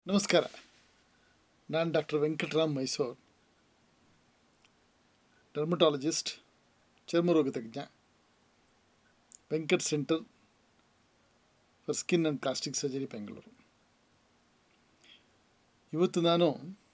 ನಮಸ್ಕಾರ ನಾನು doctor Venkatram Mysore dermatologist ಚರ್ಮರೋಗ ತಜ್ಞ Venkat centre for skin and plastic surgery Bengaluru ಇವತ್ತು ನಾನು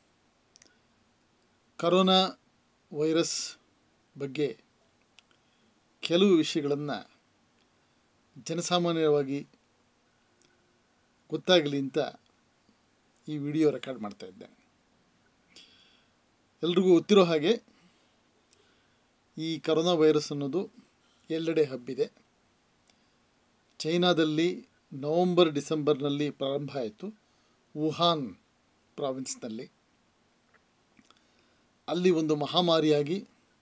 ಕರೋನಾ ವೈರಸ್ ಬಗ್ಗೆ ಕೆಲವು ವಿಷಯಗಳನ್ನು ಜನಸಾಮಾನ್ಯವಾಗಿ ಗೊತ್ತಾಗಲಿ ಅಂತ ಈ ವಿಡಿಯೋ ರೆಕಾರ್ಡ್ ಮಾಡ್ತಾ ಇದ್ದೇನೆ ಎಲ್ರಿಗೂ ಗೊತ್ತಿರೋ ಹಾಗೆ ಈ ಕರೋನಾ ವೈರಸ್ ಅನ್ನೋದು ಎಲ್ಲೆಡೆ ಹಬ್ಬಿದೆ ಚೈನಾದಲ್ಲಿ ನವಂಬರ್ ಡಿಸೆಂಬರ್ನಲ್ಲಿ ಪ್ರಾರಂಭ ಆಯಿತು ವುಹಾನ್ ಪ್ರಾವಿನ್ಸ್ನಲ್ಲಿ ಅಲ್ಲಿ ಒಂದು ಮಹಾಮಾರಿಯಾಗಿ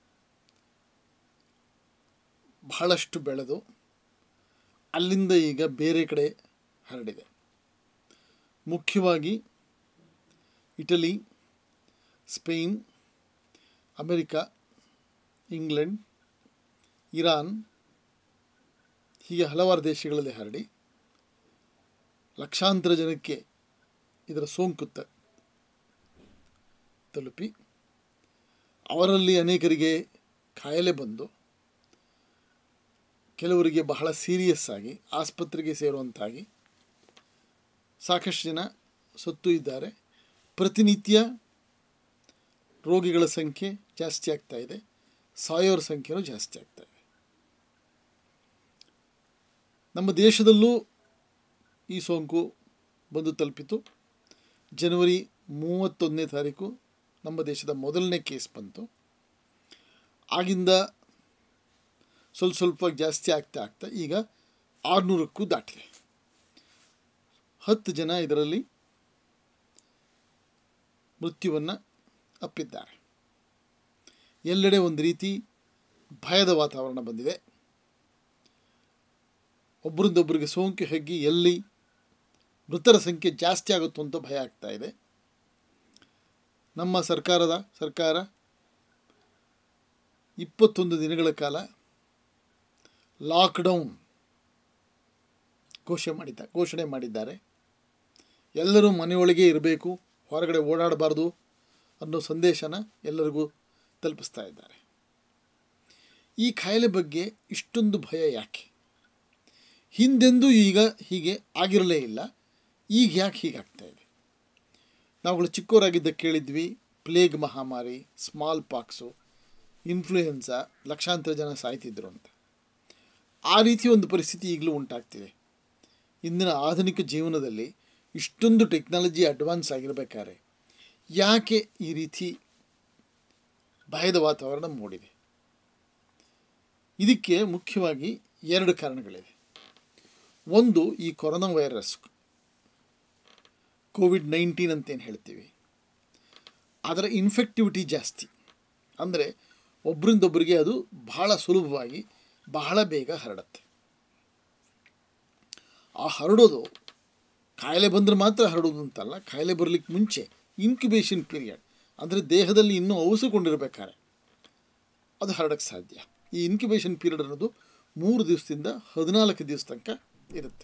ಬಹಳಷ್ಟು ಬೆಳೆದು ಅಲ್ಲಿಂದ ಈಗ ಬೇರೆ ಕಡೆ ಹರಡಿದೆ ಮುಖ್ಯವಾಗಿ Italy Spain America England Iran ಹೀಗೆ ಹಲವಾರು ದೇಶಗಳಲ್ಲಿ ಹರಡಿ ಲಕ್ಷಾಂತರ ಜನಕ್ಕೆ ಇದರ ಸೋಂಕು ತ ತಲುಪಿ ಅವರಲ್ಲಿ ಅನೇಕರಿಗೆ ಕಾಯಿಲೆ ಬಂದು ಕೆಲವರಿಗೆ ಬಹಳ ಸೀರಿಯಸ್ ಆಗಿ ಆಸ್ಪತ್ರೆಗೆ ಸೇರುವಂತಾಗಿ ಸಾಕಷ್ಟು ಜನ ಸತ್ತು ಇದ್ದಾರೆ ಪ್ರತಿನಿತ್ಯ ರೋಗಿಗಳ ಸಂಖ್ಯೆ ಜಾಸ್ತಿ ಆಗ್ತಾ ಇದೆ ಸಾಯೋರ ಸಂಖ್ಯೆನೂ ಜಾಸ್ತಿ ಆಗ್ತಾ ಇದೆ ನಮ್ಮ ದೇಶದಲ್ಲೂ ಈ ಸೋಂಕು ಬಂದು ತಲುಪಿತು ಜನವರಿ ಮೂವತ್ತೊಂದನೇ ತಾರೀಕು ನಮ್ಮ ದೇಶದ ಮೊದಲನೇ ಕೇಸ್ ಬಂತು ಆಗಿಂದ ಸ್ವಲ್ಪ ಸ್ವಲ್ಪ ಜಾಸ್ತಿ ಆಗ್ತಾ ಆಗ್ತಾ ಈಗ ಆರುನೂರಕ್ಕೂ ದಾಟಿದೆ ಹತ್ತು ಜನ ಇದರಲ್ಲಿ ಮೃತ್ಯುವನ್ನು ಅಪ್ಪಿದ್ದಾರೆ ಎಲ್ಲೆಡೆ ಒಂದು ರೀತಿ ಭಯದ ವಾತಾವರಣ ಬಂದಿದೆ ಒಬ್ಬರಿಂದೊಬ್ಬರಿಗೆ ಸೋಂಕು ಹೆಗ್ಗಿ ಎಲ್ಲಿ ಮೃತರ ಸಂಖ್ಯೆ ಜಾಸ್ತಿ ಆಗುತ್ತೋ ಅಂತ ಭಯ ಆಗ್ತಾ ಇದೆ ನಮ್ಮ ಸರ್ಕಾರದ ಸರ್ಕಾರ ಇಪ್ಪತ್ತೊಂದು ದಿನಗಳ ಕಾಲ ಲಾಕ್ಡೌನ್ ಘೋಷಣೆ ಮಾಡಿದ್ದ ಘೋಷಣೆ ಮಾಡಿದ್ದಾರೆ ಎಲ್ಲರೂ ಮನೆಯೊಳಗೆ ಇರಬೇಕು ಹೊರಗಡೆ ಓಡಾಡಬಾರ್ದು ಅನ್ನೋ ಸಂದೇಶನ ಎಲ್ಲರಿಗೂ ತಲುಪಿಸ್ತಾ ಇದ್ದಾರೆ ಈ ಕಾಯಿಲೆ ಬಗ್ಗೆ ಇಷ್ಟೊಂದು ಭಯ ಯಾಕೆ ಹಿಂದೆಂದೂ ಈಗ ಹೀಗೆ ಆಗಿರಲೇ ಇಲ್ಲ ಈಗ ಯಾಕೆ ಹೀಗಾಗ್ತಾ ಇದೆ ನಾವುಗಳು ಚಿಕ್ಕವರಾಗಿದ್ದ ಕೇಳಿದ್ವಿ ಪ್ಲೇಗ್ ಮಹಾಮಾರಿ ಸ್ಮಾಲ್ ಪಾಕ್ಸು ಇನ್ಫ್ಲೂಯೆನ್ಸಾ ಲಕ್ಷಾಂತರ ಜನ ಸಾಯ್ತಿದ್ರು ಅಂತ ಆ ರೀತಿ ಒಂದು ಪರಿಸ್ಥಿತಿ ಈಗಲೂ ಉಂಟಾಗ್ತಿದೆ ಇಂದಿನ ಆಧುನಿಕ ಜೀವನದಲ್ಲಿ ಇಷ್ಟೊಂದು ಟೆಕ್ನಾಲಜಿ ಅಡ್ವಾನ್ಸ್ ಆಗಿರಬೇಕಾದ್ರೆ ಯಾಕೆ ಈ ರೀತಿ ಭಯದ ವಾತಾವರಣ ಮೂಡಿದೆ ಇದಕ್ಕೆ ಮುಖ್ಯವಾಗಿ ಎರಡು ಕಾರಣಗಳಿವೆ ಒಂದು ಈ ಕೊರೋನಾ ವೈರಸ್ ಕೋವಿಡ್ ನೈನ್ಟೀನ್ ಅಂತೇನು ಹೇಳ್ತೀವಿ ಅದರ ಇನ್ಫೆಕ್ಟಿವಿಟಿ ಜಾಸ್ತಿ ಅಂದರೆ ಒಬ್ಬರಿಂದೊಬ್ಬರಿಗೆ ಅದು ಬಹಳ ಸುಲಭವಾಗಿ ಬಹಳ ಬೇಗ ಹರಡುತ್ತೆ ಆ ಹರಡೋದು ಕಾಯಿಲೆ ಬಂದರೆ ಮಾತ್ರ ಹರಡೋದು ಅಂತಲ್ಲ ಕಾಯಿಲೆ ಬರಲಿಕ್ಕೆ ಮುಂಚೆ ಇನ್ಕ್ಯುಬೇಷನ್ ಪೀರಿಯಡ್ ಅಂದರೆ ದೇಹದಲ್ಲಿ ಇನ್ನೂ ಔಸಿಕೊಂಡಿರ್ಬೇಕಾದ್ರೆ ಅದು ಹರಡಕ್ಕೆ ಸಾಧ್ಯ ಈ ಇನ್ಕ್ಯುಬೇಷನ್ ಪೀರಿಯಡ್ ಅನ್ನೋದು ಮೂರು ದಿವಸದಿಂದ ಹದಿನಾಲ್ಕು ದಿವಸ ತನಕ ಇರುತ್ತೆ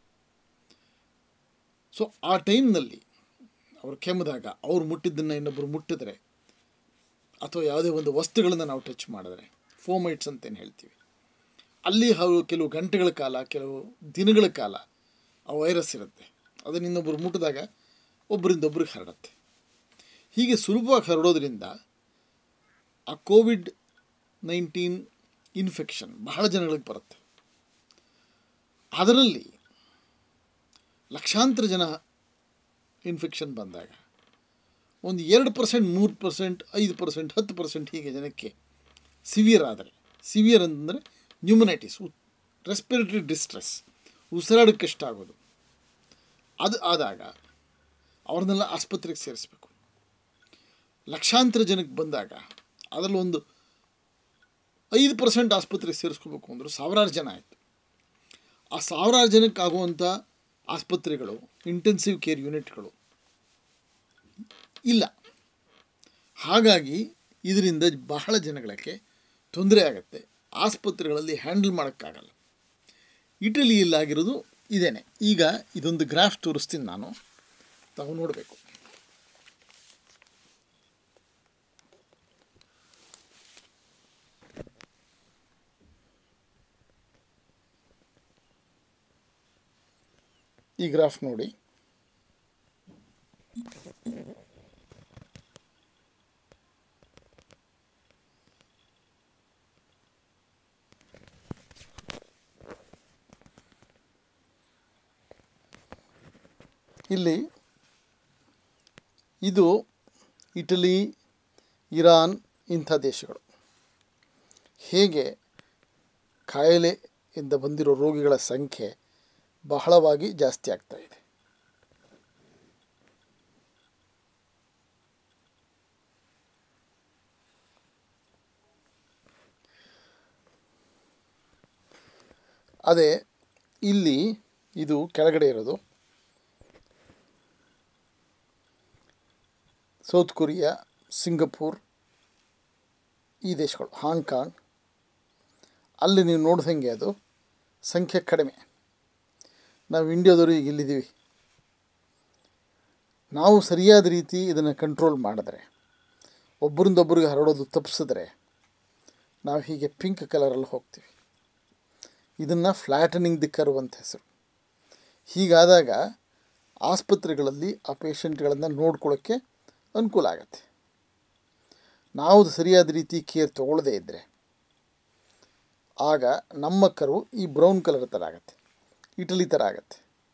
ಸೊ ಆ ಟೈಮ್ನಲ್ಲಿ ಅವರು ಕೆಮ್ಮಿದಾಗ ಅವ್ರು ಮುಟ್ಟಿದ್ದನ್ನು ಇನ್ನೊಬ್ಬರು ಮುಟ್ಟಿದ್ರೆ ಅಥವಾ ಯಾವುದೇ ಒಂದು ವಸ್ತುಗಳನ್ನು ನಾವು ಟಚ್ ಮಾಡಿದ್ರೆ ಫೋಮೈಟ್ಸ್ ಅಂತೇನು ಹೇಳ್ತೀವಿ ಅಲ್ಲಿ ಅವರು ಕೆಲವು ಗಂಟೆಗಳ ಕಾಲ ಕೆಲವು ದಿನಗಳ ಕಾಲ ಆ ವೈರಸ್ ಇರುತ್ತೆ ಅದನ್ನು ಇನ್ನೊಬ್ಬರು ಮುಟ್ಟಿದಾಗ ಒಬ್ಬರಿಂದ ಒಬ್ರಿಗೆ ಹರಡುತ್ತೆ ಹೀಗೆ ಸುಲಭವಾಗಿ ಹರಡೋದ್ರಿಂದ ಆ ಕೋವಿಡ್ ನೈನ್ಟೀನ್ ಇನ್ಫೆಕ್ಷನ್ ಬಹಳ ಜನಗಳಿಗೆ ಬರುತ್ತೆ ಅದರಲ್ಲಿ ಲಕ್ಷಾಂತರ ಜನ ಇನ್ಫೆಕ್ಷನ್ ಬಂದಾಗ ಒಂದು ಎರಡು ಪರ್ಸೆಂಟ್ ಮೂರು ಪರ್ಸೆಂಟ್ ಐದು ಪರ್ಸೆಂಟ್ ಹತ್ತು ಪರ್ಸೆಂಟ್ ಹೀಗೆ ಜನಕ್ಕೆ ಸಿವಿಯರ್ ಆದರೆ ಸಿವಿಯರ್ ಅಂತಂದರೆ ನ್ಯೂಮನೈಟಿಸ್ ರೆಸ್ಪಿರೇಟರಿ ಡಿಸ್ಟ್ರೆಸ್ ಉಸಿರಾಡಕ್ಕೆ ಕಷ್ಟ ಆಗೋದು ಅದು ಆದಾಗ ಅವ್ರನ್ನೆಲ್ಲ ಆಸ್ಪತ್ರೆಗೆ ಸೇರಿಸ್ಬೇಕು ಲಕ್ಷಾಂತರ ಜನಕ್ಕೆ ಬಂದಾಗ ಅದರಲ್ಲಿ ಒಂದು ಐದು ಪರ್ಸೆಂಟ್ ಆಸ್ಪತ್ರೆಗೆ ಸೇರಿಸ್ಕೋಬೇಕು ಅಂದರು ಸಾವಿರಾರು ಜನ ಆಯಿತು ಆ ಸಾವಿರಾರು ಜನಕ್ಕೆ ಆಗುವಂಥ ಆಸ್ಪತ್ರೆಗಳು ಇಂಟೆನ್ಸಿವ್ ಕೇರ್ ಯೂನಿಟ್ಗಳು ಇಲ್ಲ ಹಾಗಾಗಿ ಇದರಿಂದ ಬಹಳ ಜನಗಳಿಗೆ ತೊಂದರೆ ಆಗುತ್ತೆ ಆಸ್ಪತ್ರೆಗಳಲ್ಲಿ ಹ್ಯಾಂಡಲ್ ಮಾಡೋಕ್ಕಾಗಲ್ಲ ಇಟಲಿಯಲ್ಲಾಗಿರೋದು ಇದೇನೆ ಈಗ ಇದೊಂದು ಗ್ರಾಫ್ ತೋರಿಸ್ತೀನಿ ನಾನು ತಾವು ನೋಡಬೇಕು ಈ ಗ್ರಾಫ್ ನೋಡಿ ಇಲ್ಲಿ ಇದು ಇಟಲಿ ಇರಾನ್ ಇಂಥ ದೇಶಗಳು ಹೇಗೆ ಕಾಯಿಲೆಯಿಂದ ಬಂದಿರೋ ರೋಗಿಗಳ ಸಂಖ್ಯೆ ಬಹಳವಾಗಿ ಜಾಸ್ತಿ ಆಗ್ತಾ ಇದೆ ಅದೇ ಇಲ್ಲಿ ಇದು ಕೆಳಗಡೆ ಇರೋದು ಸೌತ್ ಕೊರಿಯಾ ಸಿಂಗಪೂರ್ ಈ ದೇಶಗಳು ಹಾಂಗ್ಕಾಂಗ್ ಅಲ್ಲಿ ನೀವು ನೋಡ್ದಂಗೆ ಅದು ಸಂಖ್ಯೆ ಕಡಿಮೆ ನಾವು ಇಂಡಿಯಾದವರು ಈಗ ಇಲ್ಲಿದ್ದೀವಿ ನಾವು ಸರಿಯಾದ ರೀತಿ ಇದನ್ನು ಕಂಟ್ರೋಲ್ ಮಾಡಿದ್ರೆ ಒಬ್ಬರಿಂದೊಬ್ಬರಿಗೆ ಹರಡೋದು ತಪ್ಪಿಸಿದ್ರೆ ನಾವು ಹೀಗೆ ಪಿಂಕ್ ಕಲರಲ್ಲಿ ಹೋಗ್ತೀವಿ ಇದನ್ನು ಫ್ಲ್ಯಾಟನಿಂಗ್ ದಿ ಕರ್ವ್ ಅಂತ ಹೆಸರು ಹೀಗಾದಾಗ ಆಸ್ಪತ್ರೆಗಳಲ್ಲಿ ಆ ಪೇಷಂಟ್ಗಳನ್ನು ನೋಡ್ಕೊಳ್ಳೋಕ್ಕೆ ಅನುಕೂಲ ಆಗುತ್ತೆ ನಾವು ಸರಿಯಾದ ರೀತಿ ಕೇರ್ ತಗೊಳ್ಳದೇ ಇದ್ದರೆ ಆಗ ನಮ್ಮ ಕರು ಈ ಬ್ರೌನ್ ಕಲರ್ ಥರ ಆಗುತ್ತೆ ಇಟಲಿ ಥರ ಆಗುತ್ತೆ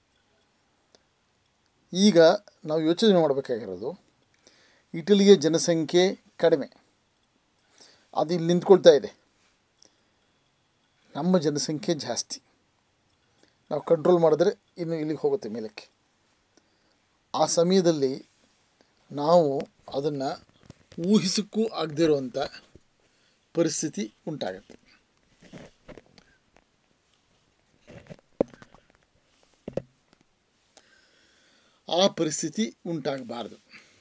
ಈಗ ನಾವು ಯೋಚನೆ ಮಾಡಬೇಕಾಗಿರೋದು ಇಟಲಿಯ ಜನಸಂಖ್ಯೆ ಕಡಿಮೆ ಅದು ಇಲ್ಲಿ ನಿಂತ್ಕೊಳ್ತಾ ಇದೆ ನಮ್ಮ ಜನಸಂಖ್ಯೆ ಜಾಸ್ತಿ ನಾವು ಕಂಟ್ರೋಲ್ ಮಾಡಿದ್ರೆ ಇನ್ನು ಇಲ್ಲಿಗೆ ಹೋಗುತ್ತೆ ಮೇಲಕ್ಕೆ ಆ ಸಮಯದಲ್ಲಿ ನಾವು ಅದನ್ನು ಊಹಿಸಕ್ಕೂ ಆಗದೇ ಇರುವಂಥ ಪರಿಸ್ಥಿತಿ ಉಂಟಾಗುತ್ತೆ ಆ ಪರಿಸ್ಥಿತಿ ಉಂಟಾಗಬಾರ್ದು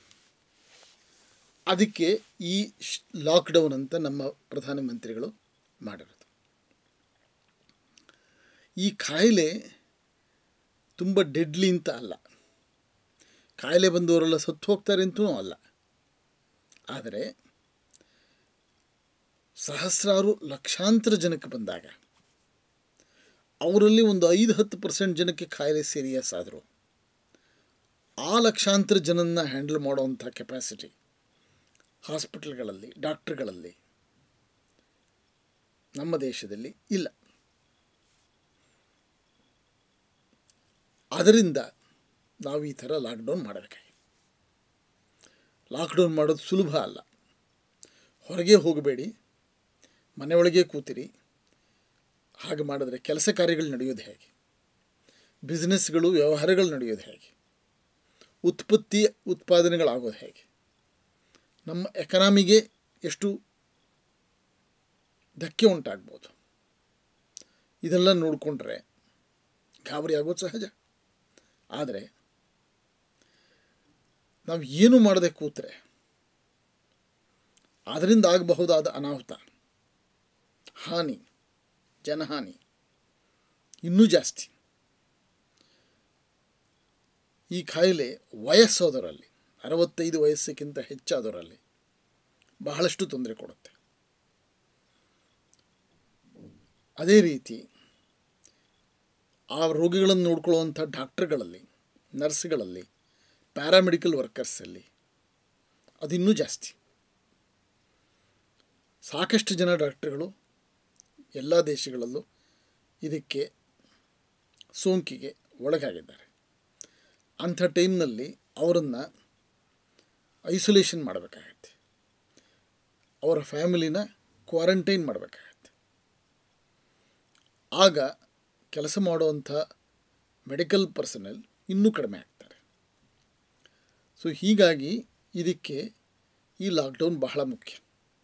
ಅದಕ್ಕೆ ಈ ಲಾಕ್ಡೌನ್ ಅಂತ ನಮ್ಮ ಪ್ರಧಾನಮಂತ್ರಿಗಳು ಮಾಡಿರೋದು ಈ ಕಾಯಿಲೆ ತುಂಬ ಡೆಡ್ಲಿ ಅಂತ ಅಲ್ಲ ಕಾಯಿಲೆ ಬಂದವರೆಲ್ಲ ಸತ್ತು ಹೋಗ್ತಾರೆ ಅಂತೂ ಅಲ್ಲ ಆದರೆ ಸಹಸ್ರಾರು ಲಕ್ಷಾಂತರ ಜನಕ್ಕೆ ಬಂದಾಗ ಅವರಲ್ಲಿ ಒಂದು ಐದು ಹತ್ತು ಪರ್ಸೆಂಟ್ ಜನಕ್ಕೆ ಕಾಯಿಲೆ ಸೀರಿಯಸ್ ಆದರು ಆ ಲಕ್ಷಾಂತರ ಜನನ್ನ ಹ್ಯಾಂಡಲ್ ಮಾಡುವಂಥ ಕೆಪಾಸಿಟಿ ಹಾಸ್ಪಿಟಲ್ಗಳಲ್ಲಿ ಡಾಕ್ಟ್ರುಗಳಲ್ಲಿ ನಮ್ಮ ದೇಶದಲ್ಲಿ ಇಲ್ಲ ಅದರಿಂದ ನಾವು ಈ ಥರ ಲಾಕ್ಡೌನ್ ಮಾಡಬೇಕಾಗಿದೆ ಲಾಕ್ಡೌನ್ ಮಾಡೋದು ಸುಲಭ ಅಲ್ಲ ಹೊರಗೆ ಹೋಗಬೇಡಿ ಮನೆಯೊಳಗೆ ಕೂತಿರಿ ಹಾಗೆ ಮಾಡಿದ್ರೆ ಕೆಲಸ ಕಾರ್ಯಗಳು ನಡೆಯೋದು ಹೇಗೆ ಬಿಸ್ನೆಸ್ಗಳು ವ್ಯವಹಾರಗಳು ನಡೆಯೋದು ಹೇಗೆ ಉತ್ಪತ್ತಿ ಉತ್ಪಾದನೆಗಳಾಗೋದು ಹೇಗೆ ನಮ್ಮ ಎಕನಾಮಿಗೆ ಎಷ್ಟು ಧಕ್ಕೆ ಉಂಟಾಗ್ಬೋದು ಇದೆಲ್ಲ ನೋಡಿಕೊಂಡ್ರೆ ಗಾಬರಿ ಆಗೋದು ಸಹಜ ಆದರೆ ನಾವು ಏನು ಮಾಡದೆ ಕೂತ್ರೆ ಅದರಿಂದ ಆಗಬಹುದಾದ ಅನಾಹುತ ಹಾನಿ ಜನಹಾನಿ ಇನ್ನೂ ಜಾಸ್ತಿ ಈ ಕಾಯಿಲೆ ವಯಸ್ಸಾದವರಲ್ಲಿ ಅರವತ್ತೈದು ವಯಸ್ಸಿಗಿಂತ ಹೆಚ್ಚಾದವರಲ್ಲಿ ಬಹಳಷ್ಟು ತೊಂದರೆ ಕೊಡುತ್ತೆ ಅದೇ ರೀತಿ ಆ ರೋಗಿಗಳನ್ನು ನೋಡ್ಕೊಳ್ಳುವಂಥ ಡಾಕ್ಟ್ರುಗಳಲ್ಲಿ ನರ್ಸ್ಗಳಲ್ಲಿ ಪ್ಯಾರಾಮೆಡಿಕಲ್ ವರ್ಕರ್ಸಲ್ಲಿ ಅದಿನ್ನೂ ಜಾಸ್ತಿ ಸಾಕಷ್ಟು ಜನ ಡಾಕ್ಟ್ರುಗಳು ಎಲ್ಲ ದೇಶಗಳಲ್ಲೂ ಇದಕ್ಕೆ ಸೋಂಕಿಗೆ ಒಳಗಾಗಿದ್ದಾರೆ ಅಂಥ ಟೈಮ್ನಲ್ಲಿ ಅವರನ್ನು ಐಸೋಲೇಷನ್ ಮಾಡಬೇಕಾಗತ್ತೆ ಅವರ ಫ್ಯಾಮಿಲಿನ ಕ್ವಾರಂಟೈನ್ ಮಾಡಬೇಕಾಗತ್ತೆ ಆಗ ಕೆಲಸ ಮಾಡುವಂಥ ಮೆಡಿಕಲ್ ಪರ್ಸನಲ್ ಇನ್ನೂ ಕಡಿಮೆ ಆಗ್ತಾರೆ ಸೊ ಹೀಗಾಗಿ ಇದಕ್ಕೆ ಈ ಲಾಕ್ಡೌನ್ ಬಹಳ ಮುಖ್ಯ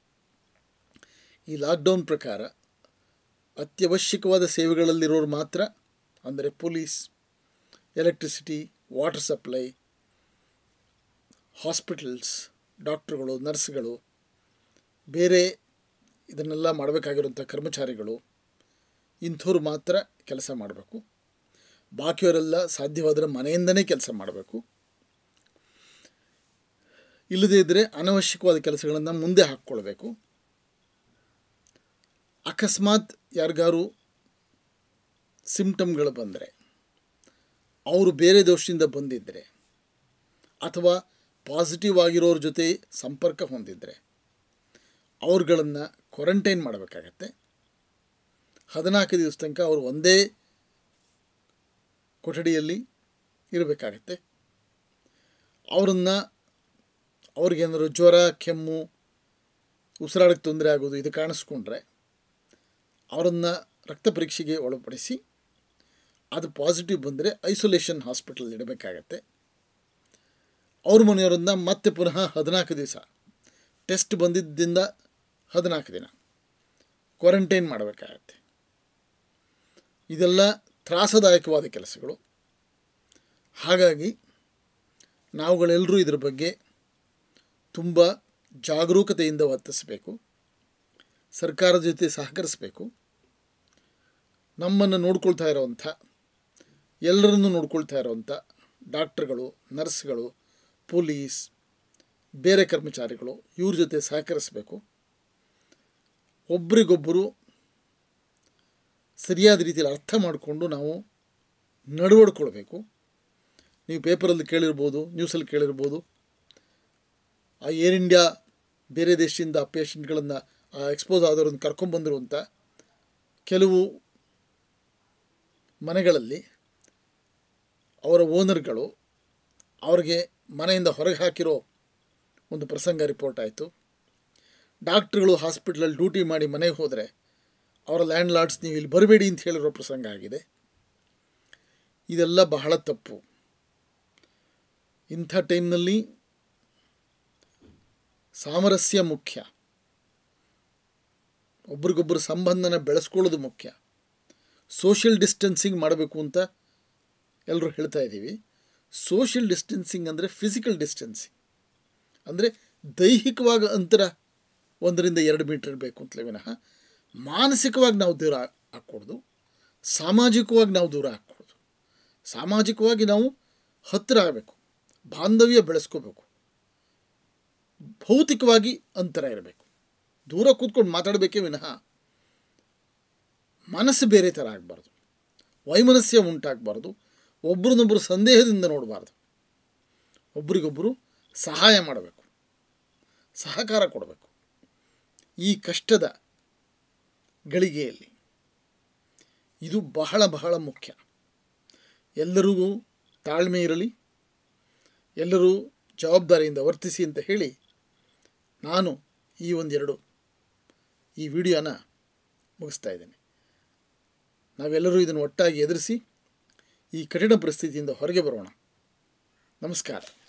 ಈ ಲಾಕ್ಡೌನ್ ಪ್ರಕಾರ ಅತ್ಯವಶ್ಯಕವಾದ ಸೇವೆಗಳಲ್ಲಿರೋರು ಮಾತ್ರ ಅಂದರೆ police electricity water supply hospitals ಡಾಕ್ಟ್ರುಗಳು ನರ್ಸ್ಗಳು ಬೇರೆ ಇದನ್ನೆಲ್ಲ ಮಾಡಬೇಕಾಗಿರುವಂಥ ಕರ್ಮಚಾರಿಗಳು ಇಂಥವ್ರು ಮಾತ್ರ ಕೆಲಸ ಮಾಡಬೇಕು ಬಾಕಿಯವರೆಲ್ಲ ಸಾಧ್ಯವಾದರೆ ಮನೆಯಿಂದನೇ ಕೆಲಸ ಮಾಡಬೇಕು ಇಲ್ಲದೇ ಇದ್ದರೆ ಅನವಶ್ಯಕವಾದ ಕೆಲಸಗಳನ್ನು ಮುಂದೆ ಹಾಕ್ಕೊಳ್ಬೇಕು ಅಕಸ್ಮಾತ್ ಯಾರಿಗಾರು ಸಿಂಪ್ಟಮ್ಗಳು ಬಂದರೆ ಅವರು ಬೇರೆ ದೋಷದಿಂದ ಬಂದಿದ್ದರೆ ಅಥವಾ ಪಾಸಿಟಿವ್ ಆಗಿರೋರ ಜೊತೆ ಸಂಪರ್ಕ ಹೊಂದಿದ್ದರೆ ಅವ್ರುಗಳನ್ನು ಕ್ವಾರಂಟೈನ್ ಮಾಡಬೇಕಾಗತ್ತೆ ಹದಿನಾಲ್ಕು ದಿವಸ ತನಕ ಅವರು ಒಂದೇ ಕೊಠಡಿಯಲ್ಲಿ ಇರಬೇಕಾಗತ್ತೆ ಅವರನ್ನು ಅವ್ರಿಗೇನಾದ್ರು ಜ್ವರ ಕೆಮ್ಮು ಉಸಿರಾಡಕ್ಕೆ ತೊಂದರೆ ಆಗೋದು ಇದು ಕಾಣಿಸ್ಕೊಂಡ್ರೆ ಅವರನ್ನು ರಕ್ತ ಪರೀಕ್ಷೆಗೆ ಒಳಪಡಿಸಿ ಅದು ಪಾಸಿಟಿವ್ ಬಂದರೆ ಐಸೋಲೇಷನ್ ಹಾಸ್ಪಿಟಲ್ ಇಡಬೇಕಾಗತ್ತೆ ಅವ್ರ ಮನೆಯವರನ್ನ ಮತ್ತೆ ಪುನಃ ಹದಿನಾಲ್ಕು ದಿವಸ ಟೆಸ್ಟ್ ಬಂದಿದ್ದರಿಂದ ಹದಿನಾಲ್ಕು ದಿನ ಕ್ವಾರಂಟೈನ್ ಮಾಡಬೇಕಾಗತ್ತೆ ಇದೆಲ್ಲ ತ್ರಾಸದಾಯಕವಾದ ಕೆಲಸಗಳು ಹಾಗಾಗಿ ನಾವುಗಳೆಲ್ಲರೂ ಇದರ ಬಗ್ಗೆ ತುಂಬ ಜಾಗರೂಕತೆಯಿಂದ ವರ್ತಿಸಬೇಕು ಸರ್ಕಾರದ ಜೊತೆ ಸಹಕರಿಸಬೇಕು ನಮ್ಮನ್ನು ನೋಡ್ಕೊಳ್ತಾ ಇರೋವಂಥ ಎಲ್ಲರನ್ನು ನೋಡ್ಕೊಳ್ತಾ ಇರೋವಂಥ ಡಾಕ್ಟ್ರುಗಳು ನರ್ಸ್ಗಳು ಪೊಲೀಸ್ ಬೇರೆ ಕರ್ಮಚಾರಿಗಳು ಇವ್ರ ಜೊತೆ ಸಹಕರಿಸಬೇಕು ಒಬ್ರಿಗೊಬ್ಬರು ಸರಿಯಾದ ರೀತಿಯಲ್ಲಿ ಅರ್ಥ ಮಾಡಿಕೊಂಡು ನಾವು ನಡವಡ್ಕೊಳ್ಬೇಕು ನೀವು ಪೇಪರಲ್ಲಿ ಕೇಳಿರ್ಬೋದು ನ್ಯೂಸಲ್ಲಿ ಕೇಳಿರ್ಬೋದು ಆ ಏರ್ ಇಂಡಿಯಾ ಬೇರೆ ದೇಶದಿಂದ ಆ ಪೇಷಂಟ್ಗಳನ್ನು ಎಕ್ಸ್ಪೋಸ್ ಆದವ್ರನ್ನ ಕರ್ಕೊಂಬಂದರು ಅಂತ ಕೆಲವು ಮನೆಗಳಲ್ಲಿ ಅವರ ಓನರ್ಗಳು ಅವ್ರಿಗೆ ಮನೆಯಿಂದ ಹೊರಗೆ ಹಾಕಿರೋ ಒಂದು ಪ್ರಸಂಗ ರಿಪೋರ್ಟ್ ಆಯಿತು ಡಾಕ್ಟ್ರುಗಳು ಹಾಸ್ಪಿಟ್ಲಲ್ಲಿ ಡ್ಯೂಟಿ ಮಾಡಿ ಮನೆಗೆ ಹೋದರೆ ಅವರ ಲ್ಯಾಂಡ್ ಲಾರ್ಡ್ಸ್ ನೀವು ಇಲ್ಲಿ ಬರಬೇಡಿ ಅಂತ ಹೇಳಿರೋ ಪ್ರಸಂಗ ಆಗಿದೆ ಇದೆಲ್ಲ ಬಹಳ ತಪ್ಪು ಇಂಥ ಟೈಮ್ನಲ್ಲಿ ಸಾಮರಸ್ಯ ಮುಖ್ಯ ಒಬ್ರಿಗೊಬ್ಬರು ಸಂಬಂಧನ ಬೆಳೆಸ್ಕೊಳ್ಳೋದು ಮುಖ್ಯ ಸೋಷಿಯಲ್ ಡಿಸ್ಟೆನ್ಸಿಂಗ್ ಮಾಡಬೇಕು ಅಂತ ಎಲ್ಲರೂ ಹೇಳ್ತಾ ಇದ್ದೀವಿ ಸೋಷಿಯಲ್ ಡಿಸ್ಟೆನ್ಸಿಂಗ್ ಅಂದರೆ ಫಿಸಿಕಲ್ ಡಿಸ್ಟೆನ್ಸಿಂಗ್ ಅಂದರೆ ದೈಹಿಕವಾಗಿ ಅಂತರ ಒಂದರಿಂದ ಎರಡು ಮೀಟರ್ ಇರಬೇಕು ಅಂತಲೇ ವಿನಃ ಮಾನಸಿಕವಾಗಿ ನಾವು ದೂರ ಹಾಕ್ಕೊಡ್ದು ಸಾಮಾಜಿಕವಾಗಿ ನಾವು ದೂರ ಹಾಕ್ಕೊಡ್ದು ಸಾಮಾಜಿಕವಾಗಿ ನಾವು ಹತ್ತಿರ ಆಗಬೇಕು ಬಾಂಧವ್ಯ ಬೆಳೆಸ್ಕೋಬೇಕು ಭೌತಿಕವಾಗಿ ಅಂತರ ಇರಬೇಕು ದೂರ ಕೂತ್ಕೊಂಡು ಮಾತಾಡಬೇಕೇ ವಿನಃ ಮನಸ್ಸು ಬೇರೆ ಥರ ಆಗಬಾರ್ದು ವೈಮನಸ್ಯ ಉಂಟಾಗಬಾರ್ದು ಒಬ್ರನ್ನೊಬ್ಬರು ಸಂದೇಹದಿಂದ ನೋಡಬಾರ್ದು ಒಬ್ರಿಗೊಬ್ಬರು ಸಹಾಯ ಮಾಡಬೇಕು ಸಹಕಾರ ಕೊಡಬೇಕು ಈ ಕಷ್ಟದ ಗಳಿಗೆಯಲ್ಲಿ ಇದು ಬಹಳ ಬಹಳ ಮುಖ್ಯ ಎಲ್ಲರಿಗೂ ತಾಳ್ಮೆ ಇರಲಿ ಎಲ್ಲರೂ ಜವಾಬ್ದಾರಿಯಿಂದ ವರ್ತಿಸಿ ಅಂತ ಹೇಳಿ ನಾನು ಈ ಒಂದೆರಡು ಈ ವಿಡಿಯೋನ ಮುಗಿಸ್ತಾ ಇದ್ದೇನೆ ನಾವೆಲ್ಲರೂ ಇದನ್ನು ಒಟ್ಟಾಗಿ ಎದುರಿಸಿ ಈ ಕಠಿಣ ಪರಿಸ್ಥಿತಿಯಿಂದ ಹೊರಗೆ ಬರೋಣ ನಮಸ್ಕಾರ